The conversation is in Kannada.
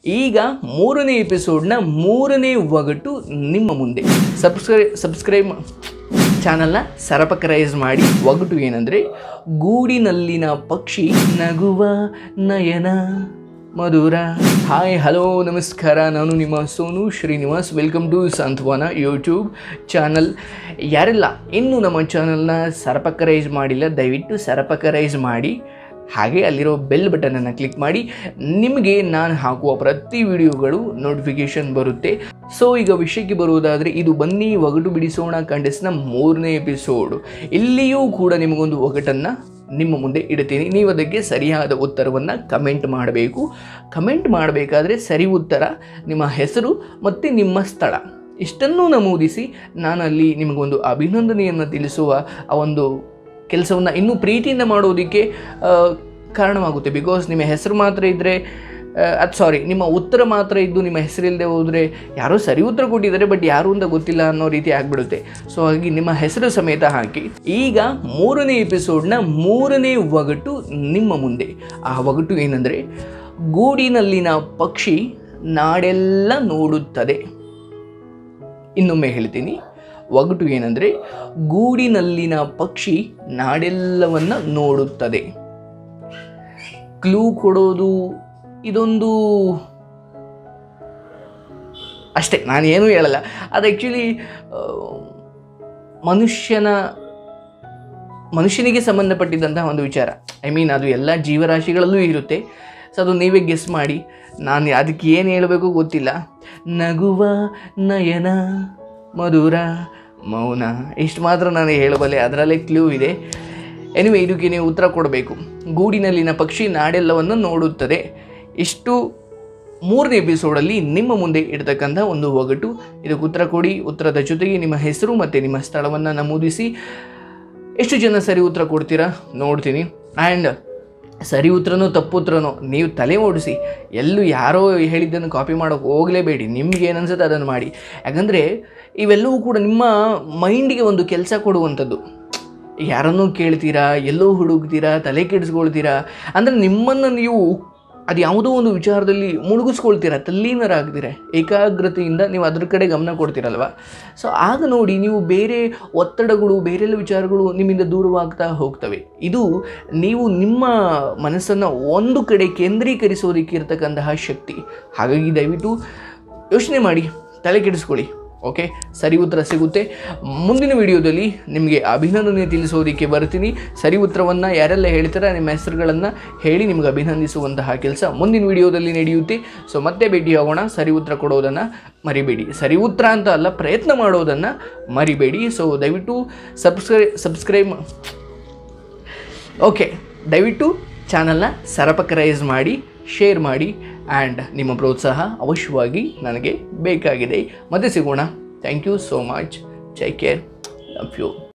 ಈಗ ಮೂರನೇ ಎಪಿಸೋಡ್ನ ಮೂರನೇ ಒಗಟು ನಿಮ್ಮ ಮುಂದೆ ಸಬ್ಸ್ಕ್ರೈ ಸಬ್ಸ್ಕ್ರೈಬ್ ಚಾನಲ್ನ ಸರಪಕರೈಸ್ ಮಾಡಿ ಒಗಟು ಏನಂದರೆ ಗೂಡಿನಲ್ಲಿನ ಪಕ್ಷಿ ನಗುವ ನಯನ ಮಧುರ ಹಾಯ್ ಹಲೋ ನಮಸ್ಕಾರ ನಾನು ನಿಮ್ಮ Sonu Srinivas welcome to Santhvana YouTube channel ಯಾರೆಲ್ಲ ಇನ್ನೂ ನಮ್ಮ ಚಾನಲ್ನ ಸರಪಕರೈಸ್ ಮಾಡಿಲ್ಲ ದಯವಿಟ್ಟು ಸರಪಕರೈಸ್ ಮಾಡಿ ಹಾಗೆ ಅಲ್ಲಿರೋ ಬೆಲ್ ಬಟನನ್ನು ಕ್ಲಿಕ್ ಮಾಡಿ ನಿಮಗೆ ನಾನು ಹಾಕುವ ಪ್ರತಿ ವಿಡಿಯೋಗಳು ನೋಟಿಫಿಕೇಶನ್ ಬರುತ್ತೆ ಸೊ ಈಗ ವಿಷಯಕ್ಕೆ ಬರುವುದಾದರೆ ಇದು ಬನ್ನಿ ಒಗಟು ಬಿಡಿಸೋಣ ಕಂಟೆಸ್ಟ್ನ ಮೂರನೇ ಎಪಿಸೋಡು ಇಲ್ಲಿಯೂ ಕೂಡ ನಿಮಗೊಂದು ಒಗಟನ್ನು ನಿಮ್ಮ ಮುಂದೆ ಇಡ್ತೀನಿ ನೀವು ಅದಕ್ಕೆ ಸರಿಯಾದ ಉತ್ತರವನ್ನು ಕಮೆಂಟ್ ಮಾಡಬೇಕು ಕಮೆಂಟ್ ಮಾಡಬೇಕಾದ್ರೆ ಸರಿ ಉತ್ತರ ನಿಮ್ಮ ಹೆಸರು ಮತ್ತು ನಿಮ್ಮ ಸ್ಥಳ ಇಷ್ಟನ್ನೂ ನಮೂದಿಸಿ ನಾನಲ್ಲಿ ನಿಮಗೊಂದು ಅಭಿನಂದನೆಯನ್ನು ತಿಳಿಸುವ ಆ ಒಂದು ಕೆಲಸವನ್ನು ಇನ್ನೂ ಪ್ರೀತಿಯಿಂದ ಮಾಡೋದಕ್ಕೆ ಆ, ಕಾರಣವಾಗುತ್ತೆ ಬಿಕಾಸ್ ನಿಮ್ಮ ಹೆಸರು ಮಾತ್ರ ಇದ್ದರೆ ಅದು ಸಾರಿ ನಿಮ್ಮ ಉತ್ತರ ಮಾತ್ರ ಇದ್ದು ನಿಮ್ಮ ಹೆಸರಿಲ್ಲದೆ ಹೋದರೆ ಯಾರೋ ಸರಿ ಉತ್ತರ ಕೊಟ್ಟಿದ್ದಾರೆ ಬಟ್ ಯಾರು ಅಂತ ಗೊತ್ತಿಲ್ಲ ಅನ್ನೋ ರೀತಿ ಆಗಿಬಿಡುತ್ತೆ ಸೊ ಹಾಗಾಗಿ ನಿಮ್ಮ ಹೆಸರು ಸಮೇತ ಹಾಕಿ ಈಗ ಮೂರನೇ ಎಪಿಸೋಡ್ನ ಮೂರನೇ ಒಗಟು ನಿಮ್ಮ ಮುಂದೆ ಆ ಒಗಟು ಏನಂದರೆ ಗೂಡಿನಲ್ಲಿನ ಪಕ್ಷಿ ನಾಡೆಲ್ಲ ನೋಡುತ್ತದೆ ಇನ್ನೊಮ್ಮೆ ಹೇಳ್ತೀನಿ ಒಗಟು ಏನಂದರೆ ಗೂಡಿನಲ್ಲಿನ ಪಕ್ಷಿ ನಾಡೆಲ್ಲವನ್ನ ನೋಡುತ್ತದೆ ಕ್ಲೂ ಕೊಡೋದು ಇದೊಂದು ಅಷ್ಟೇ ನಾನೇನೂ ಹೇಳಲ್ಲ ಅದು ಆ್ಯಕ್ಚುಲಿ ಮನುಷ್ಯನ ಮನುಷ್ಯನಿಗೆ ಸಂಬಂಧಪಟ್ಟಿದ್ದಂತಹ ಒಂದು ವಿಚಾರ ಐ ಮೀನ್ ಅದು ಎಲ್ಲ ಜೀವರಾಶಿಗಳಲ್ಲೂ ಇರುತ್ತೆ ಸೊ ಅದು ನೀವೇ ಗೆಸ್ ಮಾಡಿ ನಾನು ಅದಕ್ಕೆ ಏನು ಹೇಳಬೇಕು ಗೊತ್ತಿಲ್ಲ ನಗುವ ನಯನ ಮಧುರ ಮೌನ ಇಷ್ಟು ಮಾತ್ರ ನಾನು ಹೇಳಬಲ್ಲೆ ಅದರಲ್ಲೇ ಕ್ಲೂ ಇದೆ ಎನಿವೆ ಇದಕ್ಕೆ ನೀವು ಉತ್ತರ ಕೊಡಬೇಕು ಗೂಡಿನಲ್ಲಿನ ಪಕ್ಷಿ ನಾಡೆಲ್ಲವನ್ನು ನೋಡುತ್ತದೆ ಇಷ್ಟು ಮೂರನೇ ಎಪಿಸೋಡಲ್ಲಿ ನಿಮ್ಮ ಮುಂದೆ ಇಡ್ತಕ್ಕಂಥ ಒಂದು ಒಗಟು ಇದಕ್ಕೆ ಉತ್ತರ ಕೊಡಿ ಉತ್ತರದ ಜೊತೆಗೆ ನಿಮ್ಮ ಹೆಸರು ಮತ್ತು ನಿಮ್ಮ ಸ್ಥಳವನ್ನು ನಮೂದಿಸಿ ಎಷ್ಟು ಜನ ಸರಿ ಉತ್ತರ ಕೊಡ್ತೀರಾ ನೋಡ್ತೀನಿ ಆ್ಯಂಡ್ ಸರಿ ಉತ್ತರನೋ ತಪ್ಪು ಉತ್ತರನೋ ನೀವು ತಲೆ ಓಡಿಸಿ ಎಲ್ಲೂ ಯಾರೋ ಹೇಳಿದ್ದನ್ನು ಕಾಪಿ ಮಾಡೋಕೆ ಹೋಗಲೇಬೇಡಿ ನಿಮ್ಗೆ ಏನು ಅನ್ಸುತ್ತೆ ಅದನ್ನು ಮಾಡಿ ಯಾಕಂದರೆ ಇವೆಲ್ಲವೂ ಕೂಡ ನಿಮ್ಮ ಮೈಂಡಿಗೆ ಒಂದು ಕೆಲಸ ಕೊಡುವಂಥದ್ದು ಯಾರನ್ನೂ ಕೇಳ್ತೀರಾ ಎಲ್ಲೋ ಹುಡುಕ್ತೀರಾ ತಲೆ ಕೆಡಿಸ್ಕೊಳ್ತೀರಾ ಅಂದರೆ ನಿಮ್ಮನ್ನು ನೀವು ಅದು ಯಾವುದೋ ಒಂದು ವಿಚಾರದಲ್ಲಿ ಮುಳುಗಿಸ್ಕೊಳ್ತೀರ ತಲ್ಲೀನರಾಗ್ತೀರ ಏಕಾಗ್ರತೆಯಿಂದ ನೀವು ಅದ್ರ ಕಡೆ ಗಮನ ಕೊಡ್ತೀರಲ್ವ ಸೊ ಆಗ ನೋಡಿ ನೀವು ಬೇರೆ ಒತ್ತಡಗಳು ಬೇರೆಲ್ಲ ವಿಚಾರಗಳು ನಿಮ್ಮಿಂದ ದೂರವಾಗ್ತಾ ಹೋಗ್ತವೆ ಇದು ನೀವು ನಿಮ್ಮ ಮನಸ್ಸನ್ನು ಒಂದು ಕಡೆ ಕೇಂದ್ರೀಕರಿಸೋದಕ್ಕೆ ಇರತಕ್ಕಂತಹ ಶಕ್ತಿ ಹಾಗಾಗಿ ದಯವಿಟ್ಟು ಯೋಚನೆ ಮಾಡಿ ತಲೆ ಕೆಡಿಸ್ಕೊಳ್ಳಿ ಓಕೆ ಸರಿ ಉತ್ತರ ಸಿಗುತ್ತೆ ಮುಂದಿನ ವಿಡಿಯೋದಲ್ಲಿ ನಿಮಗೆ ಅಭಿನಂದನೆ ತಿಳಿಸೋದಕ್ಕೆ ಬರ್ತೀನಿ ಸರಿ ಉತ್ತರವನ್ನು ಯಾರೆಲ್ಲ ಹೇಳ್ತಾರೆ ನಿಮ್ಮ ಹೆಸರುಗಳನ್ನು ಹೇಳಿ ನಿಮ್ಗೆ ಅಭಿನಂದಿಸುವಂತಹ ಕೆಲಸ ಮುಂದಿನ ವಿಡಿಯೋದಲ್ಲಿ ನಡೆಯುತ್ತೆ ಸೊ ಮತ್ತೆ ಭೇಟಿಯಾಗೋಣ ಸರಿ ಉತ್ತರ ಕೊಡೋದನ್ನು ಮರಿಬೇಡಿ ಸರಿ ಉತ್ತರ ಅಂತ ಅಲ್ಲ ಪ್ರಯತ್ನ ಮಾಡೋದನ್ನು ಮರಿಬೇಡಿ ಸೊ ದಯವಿಟ್ಟು ಸಬ್ಸ್ಕ್ರೈ ಸಬ್ಸ್ಕ್ರೈಬ್ ಓಕೆ ದಯವಿಟ್ಟು ಚಾನಲ್ನ ಸರಪಕರೈಸ್ ಮಾಡಿ ಶೇರ್ ಮಾಡಿ ಆ್ಯಂಡ್ ನಿಮ್ಮ ಪ್ರೋತ್ಸಾಹ ಅವಶ್ಯವಾಗಿ ನನಗೆ ಬೇಕಾಗಿದೆ ಮತ್ತೆ ಸಿಗೋಣ thank you so much take care love you